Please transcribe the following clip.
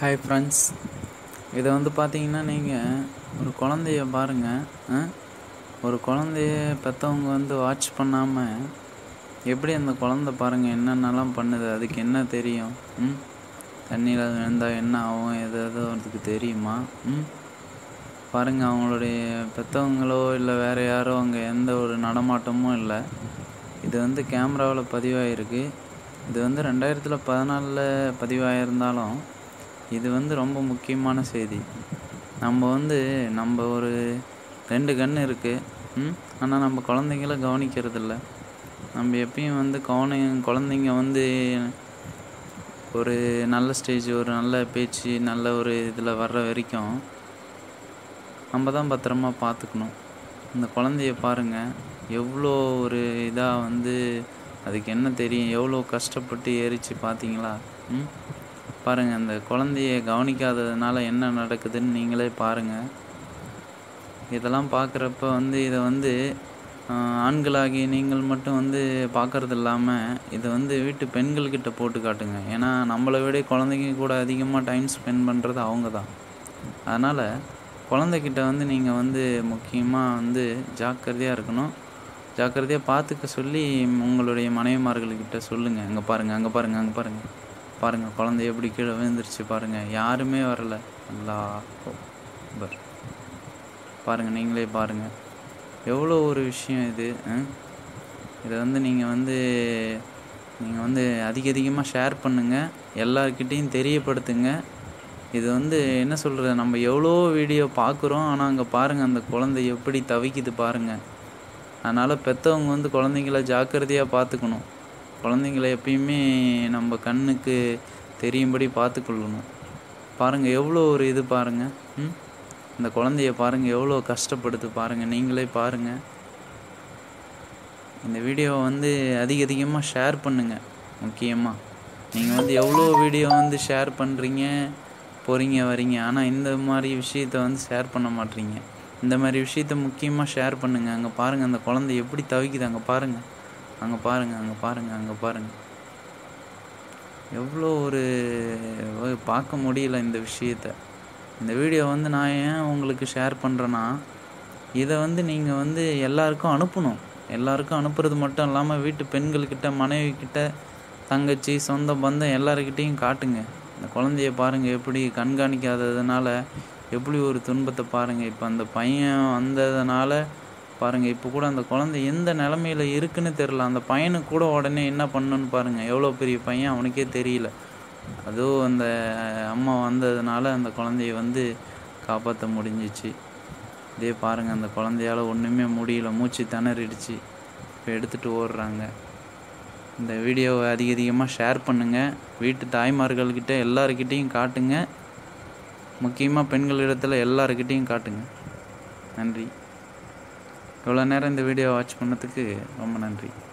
hi friends இதை வந்து பார்த்தீங்கன்னா நீங்கள் ஒரு குழந்தைய பாருங்கள் ஒரு குழந்தைய பெற்றவங்க வந்து வாட்ச் பண்ணாமல் எப்படி அந்த குழந்த பாருங்கள் என்னென்னலாம் பண்ணுது அதுக்கு என்ன தெரியும் ம் தண்ணியில் விழுந்தால் என்ன ஆகும் எது எதோ அதுக்கு தெரியுமா ம் பாருங்கள் அவங்களுடைய பெற்றவங்களோ இல்லை வேறு யாரோ அங்கே எந்த ஒரு நடமாட்டமும் இல்லை இது வந்து கேமராவில் பதிவாயிருக்கு இது வந்து ரெண்டாயிரத்தில் பதினாலில் பதிவாயிருந்தாலும் இது வந்து ரொம்ப முக்கியமான செய்தி நம்ம வந்து நம்ம ஒரு ரெண்டு கண் இருக்குது ம் ஆனால் நம்ம குழந்தைங்கள கவனிக்கிறதில்ல நம்ம எப்பயும் வந்து கவனி குழந்தைங்க வந்து ஒரு நல்ல ஸ்டேஜ் ஒரு நல்ல பேச்சு நல்ல ஒரு இதில் வர்ற வரைக்கும் நம்ம தான் பத்திரமா பார்த்துக்கணும் இந்த குழந்தைய பாருங்கள் எவ்வளோ ஒரு இதாக வந்து அதுக்கு என்ன தெரியும் எவ்வளோ கஷ்டப்பட்டு எரிச்சு பார்த்தீங்களா ம் பாருங்கள் அந்த குழந்தைய கவனிக்காததுனால என்ன நடக்குதுன்னு நீங்களே பாருங்கள் இதெல்லாம் பார்க்குறப்ப வந்து இதை வந்து ஆண்களாகி நீங்கள் மட்டும் வந்து பார்க்கறது இல்லாமல் இதை வந்து வீட்டு பெண்கள்கிட்ட போட்டு காட்டுங்க ஏன்னா நம்மளை விட குழந்தைங்க கூட அதிகமாக டைம் ஸ்பெண்ட் பண்ணுறது அவங்க தான் அதனால் குழந்தைகிட்ட வந்து நீங்கள் வந்து முக்கியமாக வந்து ஜாக்கிரதையாக இருக்கணும் ஜாக்கிரதையாக பார்த்துக்க சொல்லி உங்களுடைய மனைவிமார்கள்கிட்ட சொல்லுங்கள் அங்கே பாருங்கள் அங்கே பாருங்கள் அங்கே பாருங்கள் பாருங்கள் குழந்தை எப்படி கீழே விழுந்துருச்சு பாருங்கள் யாருமே வரல நல்லா பர் பாருங்கள் நீங்களே பாருங்கள் எவ்வளோ ஒரு விஷயம் இது இதை வந்து நீங்கள் வந்து நீங்கள் வந்து அதிக அதிகமாக ஷேர் பண்ணுங்கள் எல்லார்கிட்டேயும் தெரியப்படுத்துங்க இது வந்து என்ன சொல்கிறது நம்ம எவ்வளோ வீடியோ பார்க்குறோம் ஆனால் அங்கே பாருங்கள் அந்த குழந்தை எப்படி தவிக்குது பாருங்கள் அதனால் பெற்றவங்க வந்து குழந்தைங்கள ஜாக்கிரதையாக பார்த்துக்கணும் குழந்தைங்கள எப்பயுமே நம்ம கண்ணுக்கு தெரியும்படி பார்த்துக்கொள்ளணும் பாருங்கள் எவ்வளோ ஒரு இது பாருங்கள் ம் இந்த குழந்தைய பாருங்கள் எவ்வளோ கஷ்டப்படுது பாருங்கள் நீங்களே பாருங்கள் இந்த வீடியோவை வந்து அதிக அதிகமாக ஷேர் பண்ணுங்கள் முக்கியமாக நீங்கள் வந்து எவ்வளோ வீடியோ வந்து ஷேர் பண்ணுறீங்க போகிறீங்க வரீங்க ஆனால் இந்த மாதிரி விஷயத்த வந்து ஷேர் பண்ண மாட்டீங்க இந்த மாதிரி விஷயத்த முக்கியமாக ஷேர் பண்ணுங்கள் அங்கே பாருங்கள் அந்த குழந்தை எப்படி தவிக்குது அங்கே பாருங்கள் அங்கே பாருங்கள் அங்கே பாருங்கள் அங்கே பாருங்கள் எவ்வளோ ஒரு பார்க்க முடியல இந்த விஷயத்த இந்த வீடியோ வந்து நான் ஏன் உங்களுக்கு ஷேர் பண்ணுறேன்னா இதை வந்து நீங்கள் வந்து எல்லாருக்கும் அனுப்பணும் எல்லாருக்கும் அனுப்புறது மட்டும் இல்லாமல் வீட்டு பெண்கள்கிட்ட மனைவிக்கிட்ட தங்கச்சி சொந்த பந்தம் எல்லாருக்கிட்டேயும் காட்டுங்க இந்த குழந்தைய பாருங்கள் எப்படி கண்காணிக்காததுனால எப்படி ஒரு துன்பத்தை பாருங்கள் இப்போ அந்த பையன் வந்ததுனால பாருங்கள் இப்போ கூட அந்த குழந்தை எந்த நிலமையில் இருக்குன்னு தெரில அந்த பையனுக்கு கூட உடனே என்ன பண்ணுன்னு பாருங்கள் எவ்வளோ பெரிய பையன் அவனுக்கே தெரியல அதுவும் அந்த அம்மா வந்ததுனால அந்த குழந்தைய வந்து காப்பாற்ற முடிஞ்சிச்சு இதே பாருங்கள் அந்த குழந்தையால் ஒன்றுமே முடியல மூச்சு திணறிடுச்சு இப்போ எடுத்துகிட்டு ஓடுறாங்க இந்த வீடியோவை அதிக அதிகமாக ஷேர் பண்ணுங்கள் வீட்டு தாய்மார்கள்கிட்ட எல்லாருக்கிட்டேயும் காட்டுங்க முக்கியமாக பெண்களிடத்தில் எல்லாருக்கிட்டேயும் காட்டுங்க நன்றி இவ்வளோ நேரம் இந்த வீடியோ வாட்ச் பண்ணதுக்கு ரொம்ப நன்றி